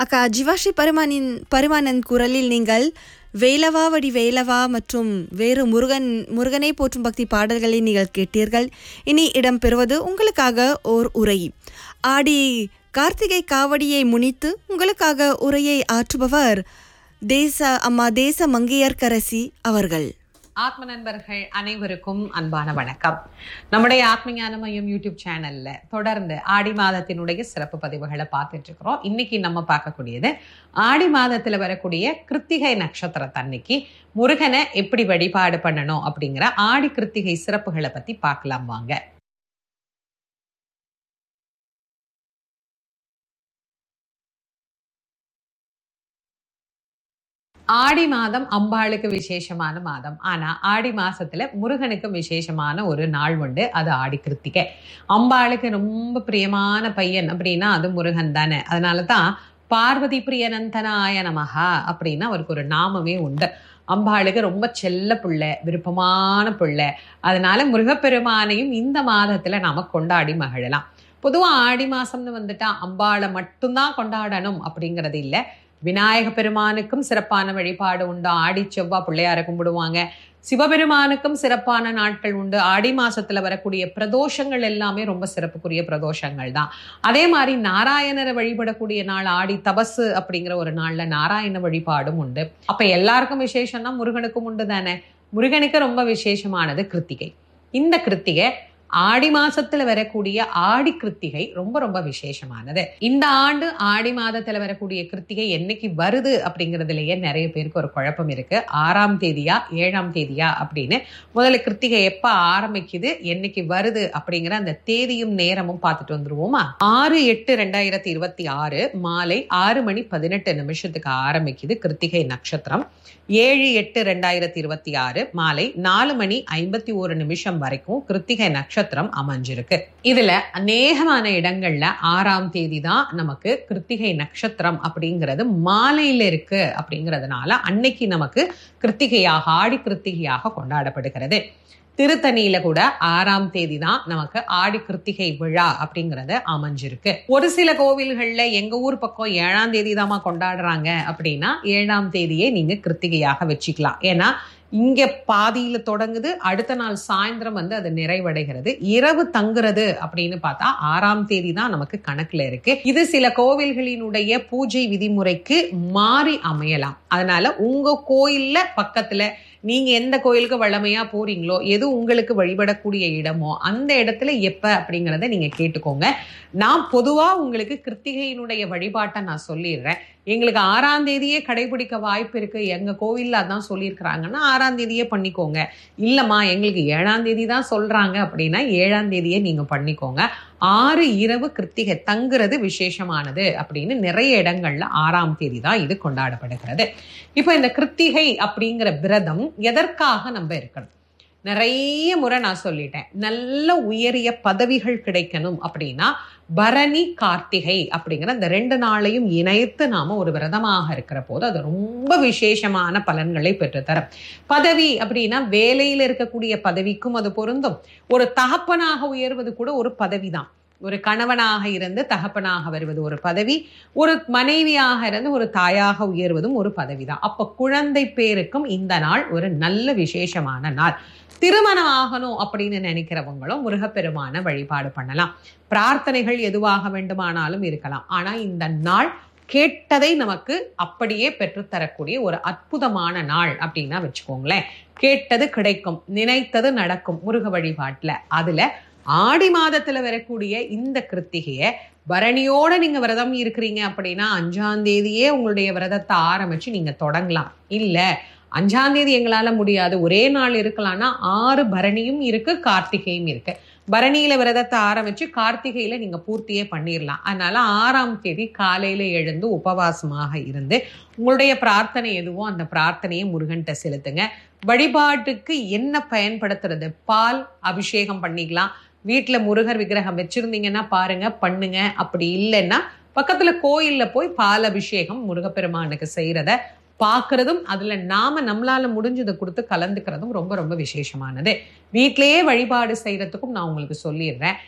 அக்கா ஜிவாஷி பரிமானின் பரிமானன் குரலில் நீங்கள் வேலவா வடி வேலவா மற்றும் வேறு முருகன் முருகனை போற்றும் பக்தி பாடல்களை நீங்கள் கேட்டீர்கள் இனி இடம்பெறுவது உங்களுக்காக ஓர் உரை ஆடி கார்த்திகை காவடியை முனித்து உங்களுக்காக உரையை ஆற்றுபவர் தேச அம்மா தேச மங்கையர்கரசி அவர்கள் ஆத்ம நண்பர்கள் அனைவருக்கும் அன்பான வணக்கம் நம்முடைய ஆத்மஞான மையம் யூடியூப் சேனல்ல தொடர்ந்து ஆடி மாதத்தினுடைய சிறப்பு பதிவுகளை பார்த்துட்டு இருக்கிறோம் இன்னைக்கு நம்ம பார்க்கக்கூடியது ஆடி மாதத்துல வரக்கூடிய கிருத்திகை நட்சத்திரத்தன்னைக்கு முருகனை எப்படி வழிபாடு பண்ணணும் அப்படிங்கிற ஆடி கிருத்திகை சிறப்புகளை பத்தி பார்க்கலாம் வாங்க ஆடி மாதம் அம்பாளுக்கு விசேஷமான மாதம் ஆனா ஆடி மாசத்துல முருகனுக்கு விசேஷமான ஒரு நாள் உண்டு அது ஆடி கிருத்திகை அம்பாளுக்கு ரொம்ப பிரியமான பையன் அப்படின்னா அது முருகன் தானே அதனாலதான் பார்வதி பிரியனந்தனாய நமகா அப்படின்னு அவருக்கு ஒரு நாமமே உண்டு அம்பாளுக்கு ரொம்ப செல்ல புள்ள விருப்பமான புள்ள அதனால முருகப்பெருமானையும் இந்த மாதத்துல நாம கொண்டாடி மகிழலாம் பொதுவா ஆடி மாசம்னு வந்துட்டா அம்பாளை மட்டும்தான் கொண்டாடணும் அப்படிங்கிறது இல்லை விநாயக பெருமானுக்கும் சிறப்பான வழிபாடு உண்டு ஆடி செவ்வாய் பிள்ளையார கும்பிடுவாங்க சிவபெருமானுக்கும் சிறப்பான நாட்கள் உண்டு ஆடி மாசத்துல வரக்கூடிய பிரதோஷங்கள் எல்லாமே ரொம்ப சிறப்புக்குரிய பிரதோஷங்கள் தான் அதே மாதிரி நாராயணரை வழிபடக்கூடிய நாள் ஆடி தபசு அப்படிங்கிற ஒரு நாள்ல நாராயண வழிபாடும் உண்டு அப்ப எல்லாருக்கும் விசேஷம்னா முருகனுக்கும் உண்டு தானே முருகனுக்கு ரொம்ப விசேஷமானது கிருத்திகை இந்த கிருத்திகை ஆடி மாசத்துல வரக்கூடிய ஆடி கிருத்திகை ரொம்ப ரொம்ப விசேஷமானது இந்த ஆண்டு ஆடி மாதத்துல வரக்கூடிய கிருத்திகை என்னைக்கு வருது அப்படிங்கறதுலயே நிறைய பேருக்கு ஒரு குழப்பம் இருக்கு ஆறாம் தேதியா ஏழாம் தேதியா அப்படின்னு முதல்ல கிருத்திகை எப்ப ஆரம்பிக்குது என்னைக்கு வருது அப்படிங்கிற அந்த தேதியும் நேரமும் பார்த்துட்டு வந்துருவோமா ஆறு எட்டு ரெண்டாயிரத்தி இருபத்தி ஆறு மாலை ஆறு மணி பதினெட்டு நிமிஷத்துக்கு ஆரம்பிக்குது கிருத்திகை நட்சத்திரம் ஏழு எட்டு ரெண்டாயிரத்தி இருபத்தி ஆறு மாலை நாலு மணி ஐம்பத்தி ஒரு நிமிஷம் வரைக்கும் கிருத்திகை நட்சத்திரம் அமைஞ்சிருக்கு இதுல அநேகமான இடங்கள்ல ஆறாம் தேதி தான் நமக்கு கிருத்திகை நட்சத்திரம் அப்படிங்கிறது மாலையில இருக்கு அப்படிங்கிறதுனால அன்னைக்கு நமக்கு கிருத்திகையாக ஆடி கிருத்திகையாக கொண்டாடப்படுகிறது திருத்தணியில கூட ஆறாம் தேதி தான் நமக்கு ஆடி கிருத்திகை விழா அப்படிங்கறது அமைஞ்சிருக்கு ஒரு சில கோவில்கள்ல எங்க ஊர் பக்கம் ஏழாம் தேதி தாமா கொண்டாடுறாங்க அப்படின்னா ஏழாம் தேதியே நீங்க கிருத்திகையாக வச்சுக்கலாம் ஏன்னா இங்க பாதியில தொடங்குது அடுத்த நாள் சாயந்தரம் வந்து அது நிறைவடைகிறது இரவு தங்குறது அப்படின்னு பார்த்தா ஆறாம் தேதி தான் நமக்கு கணக்குல இருக்கு இது சில கோவில்களினுடைய பூஜை விதிமுறைக்கு மாறி அமையலாம் அதனால உங்க கோயில்ல பக்கத்துல நீங்க எந்த கோயிலுக்கு வளமையா போறீங்களோ எது உங்களுக்கு வழிபடக்கூடிய இடமோ அந்த இடத்துல எப்ப அப்படிங்கறத நீங்க கேட்டுக்கோங்க நான் பொதுவா உங்களுக்கு கிருத்திகையினுடைய வழிபாட்டை நான் சொல்லிடுறேன் எங்களுக்கு ஆறாம் தேதியே கடைபிடிக்க வாய்ப்பு இருக்கு எங்க கோவில்ல அதான் சொல்லியிருக்கிறாங்கன்னா ஆறாம் தேதியே பண்ணிக்கோங்க இல்லம்மா எங்களுக்கு ஏழாம் தேதி தான் சொல்றாங்க அப்படின்னா ஏழாம் தேதியே நீங்க பண்ணிக்கோங்க ஆறு இரவு கிருத்திகை தங்குறது விசேஷமானது அப்படின்னு நிறைய இடங்கள்ல ஆறாம் தேதி தான் இது கொண்டாடப்படுகிறது இப்போ இந்த கிருத்திகை அப்படிங்கிற விரதம் எதற்காக நம்ம இருக்கணும் நிறைய முறை நான் சொல்லிட்டேன் நல்ல உயரிய பதவிகள் கிடைக்கணும் அப்படின்னா பரணி கார்த்திகை அப்படிங்கிற இந்த ரெண்டு நாளையும் இணைத்து நாம ஒரு விரதமாக இருக்கிற போது அது ரொம்ப விசேஷமான பலன்களை பெற்றுத்தரும் பதவி அப்படின்னா வேலையில் இருக்கக்கூடிய பதவிக்கும் அது பொருந்தும் ஒரு தகப்பனாக உயர்வது கூட ஒரு பதவி தான் ஒரு கணவனாக இருந்து தகப்பனாக வருவது ஒரு பதவி ஒரு மனைவியாக இருந்து ஒரு தாயாக உயர்வதும் ஒரு பதவி தான் அப்ப குழந்தை பேருக்கும் இந்த நாள் ஒரு நல்ல விசேஷமான நாள் திருமணம் ஆகணும் அப்படின்னு நினைக்கிறவங்களும் முருகப்பெருமான வழிபாடு பண்ணலாம் பிரார்த்தனைகள் எதுவாக வேண்டுமானாலும் இருக்கலாம் ஆனா இந்த நாள் கேட்டதை நமக்கு அப்படியே பெற்றுத்தரக்கூடிய ஒரு அற்புதமான நாள் அப்படின்னா வச்சுக்கோங்களேன் கேட்டது கிடைக்கும் நினைத்தது நடக்கும் முருக வழிபாட்டுல அதுல ஆடி மாதத்துல வரக்கூடிய இந்த கிருத்திகைய பரணியோட நீங்க விரதம் இருக்கிறீங்க அப்படின்னா அஞ்சாம் தேதியே உங்களுடைய விரதத்தை ஆரம்பிச்சு நீங்க தொடங்கலாம் இல்ல அஞ்சாம் தேதி எங்களால முடியாது ஒரே நாள் இருக்கலாம்னா ஆறு பரணியும் இருக்கு கார்த்திகையும் இருக்கு பரணியில விரதத்தை ஆரம்பிச்சு கார்த்திகையில நீங்க பூர்த்தியே பண்ணிடலாம் அதனால ஆறாம் தேதி காலையில எழுந்து உபவாசமாக இருந்து உங்களுடைய பிரார்த்தனை எதுவோ அந்த பிரார்த்தனையை முருகன்கிட்ட செலுத்துங்க வழிபாட்டுக்கு என்ன பயன்படுத்துறது பால் அபிஷேகம் பண்ணிக்கலாம் வீட்டுல முருகர் விக்கிரகம் வச்சிருந்தீங்கன்னா பாருங்க பண்ணுங்க அப்படி இல்லைன்னா பக்கத்துல கோயில்ல போய் பால் அபிஷேகம் முருகப்பெருமானுக்கு செய்யறத பார்க்கறதும் அதுல நாம நம்மளால முடிஞ்சதை கொடுத்து கலந்துக்கிறதும் ரொம்ப ரொம்ப விசேஷமானது வீட்டிலேயே வழிபாடு செய்யறதுக்கும் நான் உங்களுக்கு சொல்லிடுறேன்